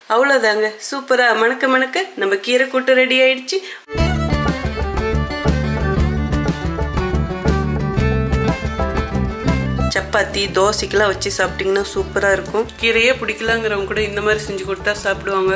அவ்வளோதாங்க சூப்பரா மணக்க மணக்க நம்ம கீரை கூட்டு ரெடி ஆயிடுச்சு சப்பாத்தி தோசைக்கெல்லாம் வச்சு சாப்பிட்டீங்கன்னா சூப்பரா இருக்கும் கீரையே பிடிக்கலாங்கிறவங்க கூட இந்த மாதிரி செஞ்சு கொடுத்தா சாப்பிடுவாங்க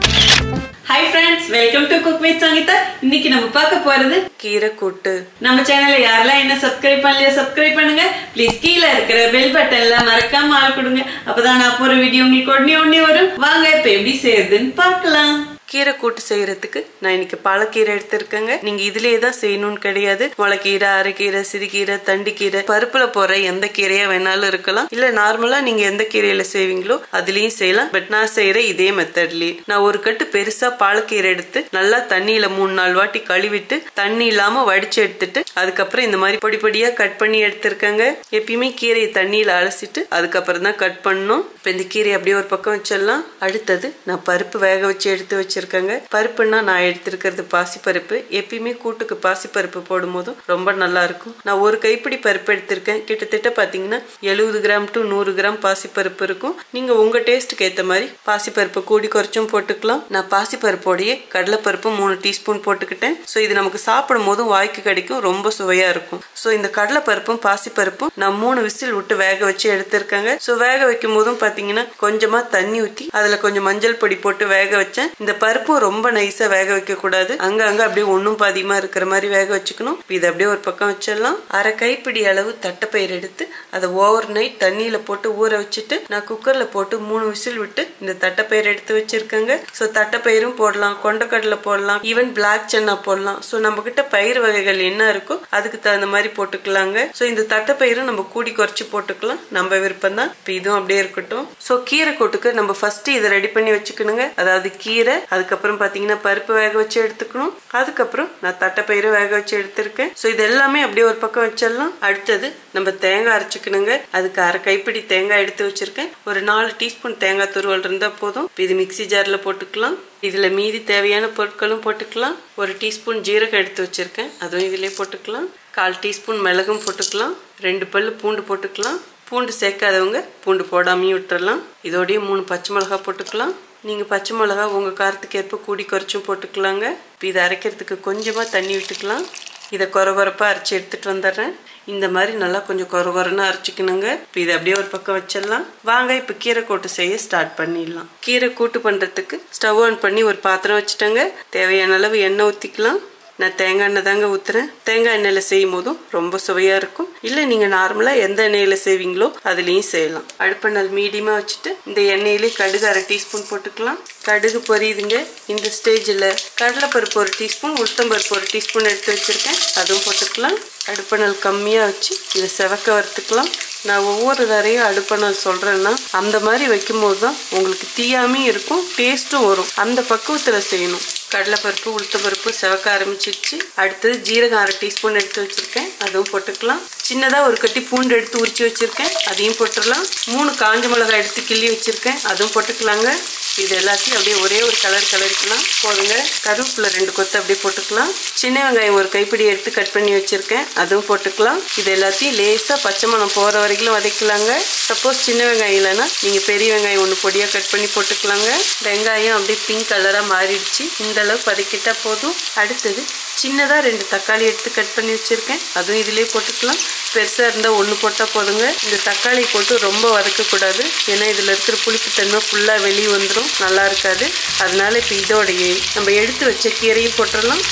hi friends welcome to cook with Sangeetha இன்னைக்கு நம்ம பார்க்க போறது கீரை கூட்டு நம்ம சேனலை யாரெல்லாம் என்ன சப்ஸ்கிரைப் பண்ணலையோ சப்ஸ்கிரைப் பண்ணுங்க ப்ளீஸ் கீழே இருக்கிற பெல் பட்டன்ல மறக்காம ஆள் கொடுங்க அப்பதான் நான் போற வீடியோ உங்களுக்கு உடனே உடனே வரும் வாங்க இப்ப எப்படி செய்யறதுன்னு பார்க்கலாம் கீரை கூட்டு செய்யறதுக்கு நான் இன்னைக்கு பாலக்கீரை எடுத்திருக்கேங்க நீங்க இதுலயே தான் செய்யணும்னு கிடையாது முளைக்கீரை அரைக்கீரை சிறுகீரை தண்டுக்கீரை பருப்புல போற எந்த கீரையா வேணாலும் இருக்கலாம் இல்ல நார்மலா நீங்க எந்த கீரையில செய்வீங்களோ அதுலயும் செய்யலாம் பட் நான் செய்யற இதே மெத்தட்லயே நான் ஒரு கட்டு பெருசா பாலக்கீரை எடுத்து நல்லா தண்ணியில மூணு நாலு வாட்டி கழுவிட்டு தண்ணி இல்லாம வடிச்சு எடுத்துட்டு அதுக்கப்புறம் இந்த மாதிரி பொடி பொடியா கட் பண்ணி எடுத்திருக்கேங்க எப்பயுமே கீரையை தண்ணியில அலசிட்டு அதுக்கப்புறம் தான் கட் பண்ணணும் இப்ப இந்த கீரை அப்படியே ஒரு பக்கம் வச்சிடலாம் அடுத்தது நான் பருப்பு வேக வச்சு எடுத்து வச்சிருக்கேங்க பருப்புன்னா நான் எடுத்திருக்கிறது பாசிப்பருப்பு எப்பயுமே கூட்டுக்கு பாசிப்பருப்பு போடும்போதும் ரொம்ப நல்லா இருக்கும் நான் ஒரு கைப்பிடி பருப்பு எடுத்திருக்கேன் கிட்டத்தட்ட பாத்தீங்கன்னா எழுபது கிராம் டு நூறு கிராம் பாசிப்பருப்பு இருக்கும் நீங்க உங்க டேஸ்ட்டுக்கு ஏத்த மாதிரி பாசிப்பருப்பு கூடி குறைச்சும் போட்டுக்கலாம் நான் பாசிப்பருப்போடையே கடலைப்பருப்பு மூணு டீஸ்பூன் போட்டுக்கிட்டேன் ஸோ இது நமக்கு சாப்பிடும் போதும் வாய்க்கு கிடைக்கும் ரொம்ப சுவையா இருக்கும் ஸோ இந்த கடலைப்பருப்பும் பாசிப்பருப்பும் நான் மூணு விசில் விட்டு வேக வச்சு எடுத்திருக்கேங்க ஸோ வேக வைக்கும் போதும் பாத்தீங்கன்னா கொஞ்சமா தண்ணி ஊற்றி அதுல கொஞ்சம் மஞ்சள் பொடி போட்டு வேக வச்சேன் இந்த பருப்பும் ரொம்ப நைஸா வேக வைக்க கூடாது அங்க அங்க அப்படியே ஒன்னும் பாதியமா இருக்கிற மாதிரி வேக வச்சுக்கணும் இப்ப இதை அப்படியே ஒரு பக்கம் வச்சிடலாம் அரை கைப்பிடி அளவு தட்டைப்பயிர் எடுத்து அதை ஓவர் நைட் தண்ணியில போட்டு ஊற வச்சுட்டு நான் குக்கர்ல போட்டு மூணு விசில் விட்டு இந்த தட்டைப்பயிர் எடுத்து வச்சிருக்கேங்க ஸோ தட்டைப்பயிரும் போடலாம் கொண்டக்கடலை போடலாம் ஈவன் பிளாக் சென்னா போடலாம் ஸோ நம்ம கிட்ட பயிர் வகைகள் என்ன இருக்கோ அதுக்கு தகுந்த மாதிரி போட்டுக்கலாங்க ஸோ இந்த தட்டைப்பயிரும் நம்ம கூடி குறைச்சி போட்டுக்கலாம் நம்ம விருப்பம் தான் இப்போ இதுவும் அப்படியே இருக்கட்டும் ஸோ கீரை கூட்டுக்கு நம்ம ஃபர்ஸ்ட் இதை ரெடி பண்ணி வச்சுக்கணுங்க அதாவது கீரை அதுக்கப்புறம் பார்த்தீங்கன்னா பருப்பு வேக வச்சு எடுத்துக்கணும் அதுக்கப்புறம் நான் தட்டைப்பயிறு வேக வச்சு எடுத்திருக்கேன் ஸோ இது எல்லாமே அப்படியே ஒரு பக்கம் வச்சிடலாம் அடுத்தது நம்ம தேங்காய் அரைச்சிக்கணுங்க அதுக்கு அரை கைப்பிடி தேங்காய் எடுத்து வச்சிருக்கேன் ஒரு நாலு டீஸ்பூன் தேங்காய் துருவல் இருந்தால் போதும் இப்ப இது மிக்ஸி ஜாரில் போட்டுக்கலாம் இதுல மீதி தேவையான பொருட்களும் போட்டுக்கலாம் ஒரு டீஸ்பூன் ஜீரகம் எடுத்து வச்சிருக்கேன் அதுவும் இதிலே போட்டுக்கலாம் கால் டீஸ்பூன் மிளகும் போட்டுக்கலாம் ரெண்டு பல்லு பூண்டு போட்டுக்கலாம் பூண்டு சேர்க்காதவங்க பூண்டு போடாமையும் விட்டுறலாம் இதோடய மூணு பச்சை மிளகா போட்டுக்கலாம் நீங்கள் பச்சை மிளகா உங்கள் காரத்துக்கு ஏற்ப கூடி குறைச்சும் போட்டுக்கலாங்க இப்போ இதை அரைக்கிறதுக்கு கொஞ்சமாக தண்ணி விட்டுக்கலாம் இதை கொர கொரப்பாக அரைச்சி எடுத்துகிட்டு வந்துடுறேன் இந்த மாதிரி நல்லா கொஞ்சம் கொர கொரன்னு அரைச்சிக்கணுங்க இப்போ இதை அப்படியே ஒரு பக்கம் வச்சிடலாம் வாங்க இப்போ கீரை கூட்டு செய்ய ஸ்டார்ட் பண்ணிடலாம் கீரை கூட்டு பண்ணுறதுக்கு ஸ்டவ் ஆன் பண்ணி ஒரு பாத்திரம் வச்சுட்டேங்க தேவையான அளவு எண்ணெய் ஊற்றிக்கலாம் நான் தேங்காய் எண்ணெய் தாங்க ஊற்றுறேன் தேங்காய் எண்ணெயில் செய்யும் போதும் ரொம்ப சுவையாக இருக்கும் இல்லை நீங்கள் நார்மலாக எந்த எண்ணெயில் செய்வீங்களோ அதுலேயும் செய்யலாம் அடுப்பெண்ணல் மீடியமாக வச்சுட்டு இந்த எண்ணெயிலே கடுகு அரை டீஸ்பூன் போட்டுக்கலாம் கடுகு பொரியுதுங்க இந்த ஸ்டேஜில் கடலைப்பருப்பு ஒரு டீஸ்பூன் உளுத்தம்பருப்பு ஒரு டீஸ்பூன் எடுத்து வச்சுருக்கேன் அதுவும் போட்டுக்கலாம் அடுப்பெண்ணல் கம்மியாக வச்சு இதை செவக்க வறுத்துக்கலாம் நான் ஒவ்வொரு தரையும் அடுப்பணல் சொல்கிறேன்னா அந்த மாதிரி வைக்கும்போது தான் உங்களுக்கு தீயாமையும் இருக்கும் டேஸ்ட்டும் வரும் அந்த பக்குவத்தில் செய்யணும் கடலைப்பருப்பு உளுத்தப்பருப்பு செவக்க ஆரம்பிச்சிருச்சு அடுத்தது ஜீரகம் அரை டீஸ்பூன் எடுத்து வச்சுருக்கேன் அதுவும் போட்டுக்கலாம் சின்னதாக ஒரு கட்டி பூண்டு எடுத்து உரிச்சு வச்சுருக்கேன் அதையும் போட்டுடலாம் மூணு காஞ்ச மிளகாய் எடுத்து கிள்ளி வச்சுருக்கேன் அதுவும் போட்டுக்கலாங்க இது எல்லாத்தையும் அப்படியே ஒரே ஒரு கலர் கலரிக்கலாம் போதுங்க கருவேப்பிலை ரெண்டு கொத்து அப்படியே போட்டுக்கலாம் சின்ன வெங்காயம் ஒரு கைப்பிடி எடுத்து கட் பண்ணி வச்சுருக்கேன் அதுவும் போட்டுக்கலாம் இது எல்லாத்தையும் லேசாக பச்சை மணம் போகிற வரைக்கும் வதக்கலாங்க சப்போஸ் சின்ன வெங்காயம் இல்லைன்னா நீங்கள் பெரிய வெங்காயம் ஒன்று பொடியாக கட் பண்ணி போட்டுக்கலாங்க வெங்காயம் அப்படியே பிங்க் கலராக மாறிடுச்சு இந்த அளவுக்கு வதக்கிட்டா போதும் அடுத்தது சின்னதாக ரெண்டு தக்காளி எடுத்து கட் பண்ணி வச்சுருக்கேன் அதுவும் இதிலே போட்டுக்கலாம் பெருசாக இருந்தால் ஒன்று போட்டால் போதுங்க இந்த தக்காளி போட்டு ரொம்ப வதக்கக்கூடாது ஏன்னா இதில் இருக்கிற புளிப்புத்தன்மை ஃபுல்லாக வெளியே வந்துடும் நல்லா இருக்காது அதனால இப்போ இதோடையே நம்ம எடுத்து வச்ச கீரையும் போட்டுடலாம்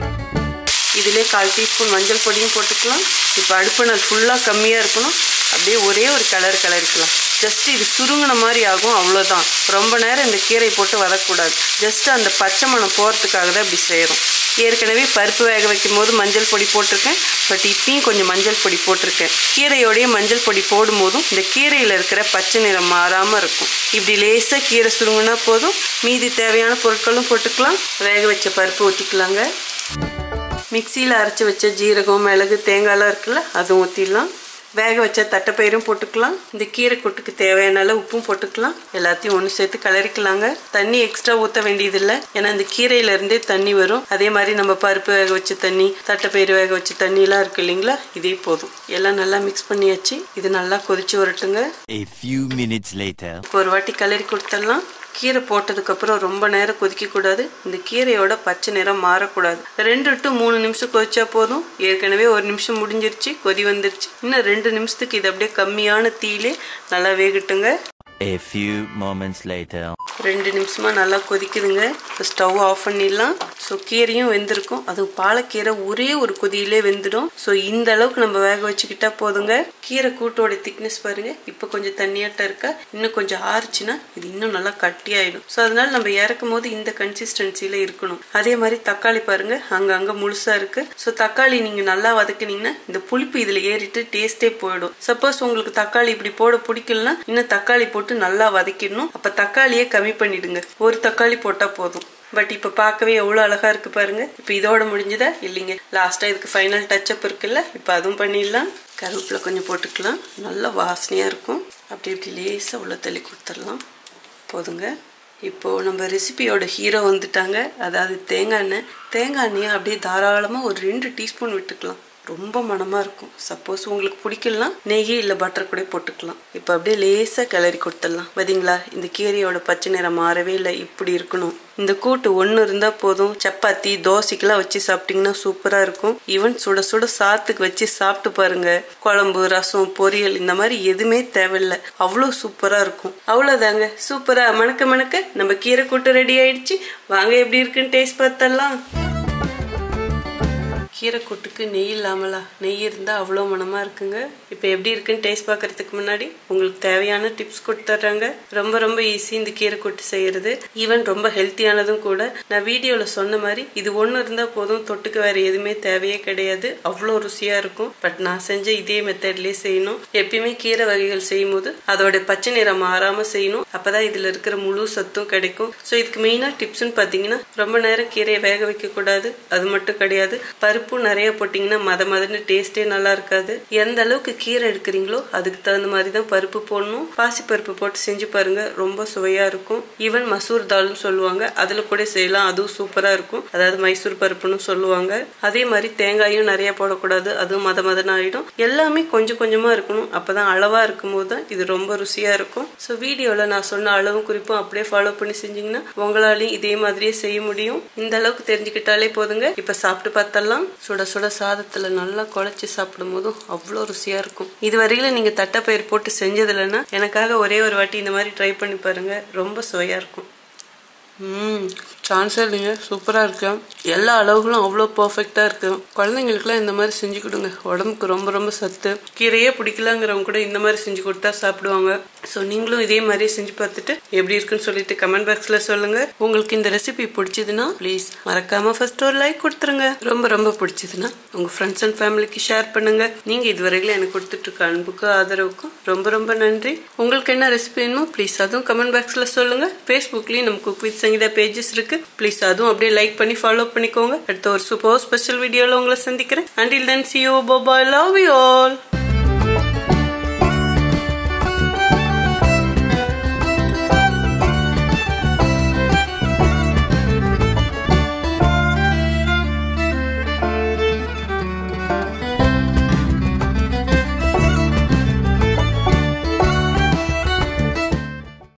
இதிலே கால் டீஸ்பூன் மஞ்சள் பொடியும் போட்டுக்கலாம் இப்போ அடுப்பு நாள் ஃபுல்லாக கம்மியாக இருக்கணும் அப்படியே ஒரே ஒரு கலர் கலரிக்கலாம் ஜஸ்ட் இது சுருங்கின மாதிரி ஆகும் அவ்வளோதான் ரொம்ப நேரம் இந்த கீரை போட்டு வதக்கூடாது ஜஸ்ட் அந்த பச்சை மணம் போகிறதுக்காக தான் இப்படி செய்கிறோம் ஏற்கனவே பருப்பு வேக வைக்கும் போது மஞ்சள் பொடி போட்டிருக்கேன் பட் இப்பயும் கொஞ்சம் மஞ்சள் பொடி போட்டிருக்கேன் கீரையோடைய மஞ்சள் பொடி போடும்போதும் இந்த கீரையில் இருக்கிற பச்சை நிறம் மாறாமல் இருக்கும் இப்படி லேசாக கீரை சுருங்கினா போதும் மீதி தேவையான பொருட்களும் போட்டுக்கலாம் வேக வச்ச பருப்பு ஊற்றிக்கலாங்க மிக்சியில் அரைச்சி வச்ச ஜீரகம் மிளகு தேங்காய்லாம் இருக்குல்ல அதுவும் ஊற்றிடலாம் வேக வச்ச தட்டைப்பயிரும் போட்டுக்கலாம் இந்த கீரை கொட்டுக்கு தேவையான அளவு உப்பும் போட்டுக்கலாம் எல்லாத்தையும் ஒன்று சேர்த்து கலரிக்கலாங்க தண்ணி எக்ஸ்ட்ரா ஊற்ற வேண்டியதில்லை ஏன்னா இந்த கீரையில இருந்தே தண்ணி வரும் அதே மாதிரி நம்ம பருப்பு வேக வச்ச தண்ணி தட்டைப்பயிறு வேக வச்ச தண்ணிலாம் இருக்கு இல்லைங்களா இதே போதும் எல்லாம் நல்லா மிக்ஸ் பண்ணியாச்சு இது நல்லா கொதிச்சு வரட்டுங்க A few minutes later. இப்போ ஒரு வாட்டி கலரி கொடுத்துடலாம் கீரை போட்டதுக்கப்புறம் ரொம்ப நேரம் கொதிக்கக்கூடாது இந்த கீரையோட பச்சை நிறம் மாறக்கூடாது ரெண்டு டு மூணு நிமிஷம் கொதிச்சா போதும் ஏற்கனவே ஒரு நிமிஷம் முடிஞ்சிருச்சு கொதி வந்துருச்சு இன்னும் ரெண்டு நிமிஷத்துக்கு இது அப்படியே கம்மியான தீயிலே நல்லா வேகட்டுங்க A few moments later. ரெண்டு நிமிஷமா நல்லா கொதிக்குதுங்க இப்போ ஸ்டவ் ஆஃப் பண்ணிடலாம் ஸோ கீரையும் வெந்திருக்கும் அதுவும் பாலக்கீரை ஒரே ஒரு கொதியிலே வெந்துடும் ஸோ இந்த அளவுக்கு நம்ம வேக வச்சுக்கிட்டா போதுங்க கீரை கூட்டோட திக்னஸ் பாருங்க இப்போ கொஞ்சம் தண்ணியாட்டம் இருக்கா இன்னும் கொஞ்சம் ஆறுச்சுன்னா இது இன்னும் நல்லா கட்டியாயிடும் ஸோ அதனால நம்ம இறக்கும் போது இந்த கன்சிஸ்டன்சில இருக்கணும் அதே மாதிரி தக்காளி பாருங்க அங்கங்க முழுசா இருக்கு ஸோ தக்காளி நீங்க நல்லா வதக்குனீங்கன்னா இந்த புளிப்பு இதுல ஏறிட்டு டேஸ்டே போயிடும் சப்போஸ் உங்களுக்கு தக்காளி இப்படி போட பிடிக்கலனா இன்னும் தக்காளி போட்டு நல்லா வதக்கிடணும் அப்ப தக்காளியே கம்மி பண்ணிடுங்க ஒரு தக்காளி போட்டா போதும் பட் இப்போ பார்க்கவே எவ்வளோ அழகா இருக்கு பாருங்க இப்போ இதோட முடிஞ்சதா இல்லைங்க லாஸ்டா இதுக்கு ஃபைனல் டச்சப் இருக்குல்ல இப்போ அதுவும் பண்ணிடலாம் கருவேப்பிலை கொஞ்சம் போட்டுக்கலாம் நல்லா வாசனையா இருக்கும் அப்படி இப்படி லேசாக உள்ள தள்ளி கொடுத்துடலாம் போதுங்க இப்போ நம்ம ரெசிபியோட ஹீரோ வந்துட்டாங்க அதாவது தேங்காய் எண்ணெய் தேங்காய் எண்ணெயை அப்படியே தாராளமாக ஒரு ரெண்டு டீஸ்பூன் விட்டுக்கலாம் ரொம்ப மனமா இருக்கும் சப்போஸ் உங்களுக்கு பிடிக்கலனா நெய் இல்லை பட்டர் கூட போட்டுக்கலாம் இப்போ அப்படியே லேசாக கிளறி கொடுத்துடலாம் பார்த்தீங்களா இந்த கீரையோட பச்சை நிறம் மாறவே இல்லை இப்படி இருக்கணும் இந்த கூட்டு ஒன்று இருந்தால் போதும் சப்பாத்தி தோசைக்கெல்லாம் வச்சு சாப்பிட்டீங்கன்னா சூப்பராக இருக்கும் ஈவன் சுட சுட சாத்துக்கு வச்சு சாப்பிட்டு பாருங்க குழம்பு ரசம் பொரியல் இந்த மாதிரி எதுவுமே தேவையில்லை அவ்வளோ சூப்பராக இருக்கும் அவ்வளோதாங்க சூப்பராக மணக்க மணக்க நம்ம கீரை கூட்டு ரெடி ஆயிடுச்சு வாங்க எப்படி இருக்குன்னு டேஸ்ட் பார்த்தலாம் கீரை கூட்டுக்கு நெய் இல்லாமலா நெய் இருந்தால் அவ்வளோ மனமாக இருக்குங்க இப்போ எப்படி இருக்குன்னு டேஸ்ட் பார்க்கறதுக்கு முன்னாடி உங்களுக்கு தேவையான டிப்ஸ் கொடுத்துட்றாங்க ரொம்ப ரொம்ப ஈஸி இந்த கீரை கூட்டு செய்யறது ஈவன் ரொம்ப ஹெல்த்தியானதும் கூட நான் வீடியோவில் சொன்ன மாதிரி இது ஒன்று இருந்தால் போதும் தொட்டுக்கு வேற எதுவுமே தேவையே கிடையாது அவ்வளோ ருசியாக இருக்கும் பட் நான் செஞ்ச இதே மெத்தட்லேயே செய்யணும் எப்பயுமே கீரை வகைகள் செய்யும் போது அதோட பச்சை நிறம் மாறாமல் செய்யணும் அப்பதான் இதில் இருக்கிற முழு சத்தும் கிடைக்கும் ஸோ இதுக்கு மெயினாக டிப்ஸ்னு பார்த்தீங்கன்னா ரொம்ப நேரம் கீரையை வேக வைக்கக்கூடாது அது மட்டும் கிடையாது பருப்பு உப்பு நிறைய போட்டிங்கன்னா மத மதன்னு டேஸ்டே நல்லா இருக்காது எந்த அளவுக்கு கீரை எடுக்கிறீங்களோ அதுக்கு தகுந்த மாதிரி தான் பருப்பு போடணும் பாசி பருப்பு போட்டு செஞ்சு பாருங்க ரொம்ப சுவையா இருக்கும் ஈவன் மசூர் தால்னு சொல்லுவாங்க அதுல கூட செய்யலாம் அதுவும் சூப்பரா இருக்கும் அதாவது மைசூர் பருப்புன்னு சொல்லுவாங்க அதே மாதிரி தேங்காயும் நிறைய போடக்கூடாது அதுவும் மத மதன ஆயிடும் எல்லாமே கொஞ்சம் கொஞ்சமா இருக்கணும் அப்பதான் அளவா இருக்கும் போது தான் இது ரொம்ப ருசியா இருக்கும் ஸோ வீடியோல நான் சொன்ன அளவும் குறிப்பும் அப்படியே ஃபாலோ பண்ணி செஞ்சீங்கன்னா உங்களாலையும் இதே மாதிரியே செய்ய முடியும் இந்த அளவுக்கு தெரிஞ்சுக்கிட்டாலே போதுங்க இப்ப சாப்பிட்டு பார்த்தலாம் சுட சுட சாதத்துல நல்லா குழச்சி சாப்பிடும் போதும் அவ்வளோ ருசியா இருக்கும் இது வரையில நீங்க தட்டைப்பயிர் போட்டு செஞ்சது இல்லைன்னா எனக்காக ஒரே ஒரு வாட்டி இந்த மாதிரி ட்ரை பண்ணி பாருங்க ரொம்ப சுவையா இருக்கும் ம் சான்ஸே இல்லைங்க சூப்பராக இருக்கு எல்லா அளவுகளும் அவ்வளோ பர்ஃபெக்டாக இருக்கு குழந்தைங்களுக்குலாம் இந்த மாதிரி செஞ்சு கொடுங்க உடம்புக்கு ரொம்ப ரொம்ப சத்து கீரையே பிடிக்கலாங்கிறவங்க கூட இந்த மாதிரி செஞ்சு கொடுத்தா சாப்பிடுவாங்க ஸோ நீங்களும் இதே மாதிரி செஞ்சு பார்த்துட்டு எப்படி இருக்குன்னு சொல்லிட்டு கமெண்ட் பாக்ஸில் சொல்லுங்க உங்களுக்கு இந்த ரெசிபி பிடிச்சதுன்னா ப்ளீஸ் மறக்காம ஃபர்ஸ்ட் ஒரு லைக் கொடுத்துருங்க ரொம்ப ரொம்ப பிடிச்சதுன்னா உங்க ஃப்ரெண்ட்ஸ் அண்ட் ஃபேமிலிக்கு ஷேர் பண்ணுங்க நீங்க இதுவரையிலும் எனக்கு கொடுத்துட்டு இருக்க அன்புக்கும் ஆதரவுக்கும் ரொம்ப ரொம்ப நன்றி உங்களுக்கு என்ன ரெசிபி வேணுமோ ப்ளீஸ் அதுவும் கமெண்ட் பாக்ஸில் சொல்லுங்க ஃபேஸ்புக்லேயும் நம்ம குக் வித் சங்கீதா பேஜஸ் இருக்கு ப்ளீஸ் அதுவும் அப்படியே லைக் பண்ணி ஃபாலோ பண்ணிக்கோங்க அடுத்த ஒரு சூப்பர் ஸ்பெஷல் வீடியோவில் உங்களை சந்திக்கிறேன் until then see you bye love you all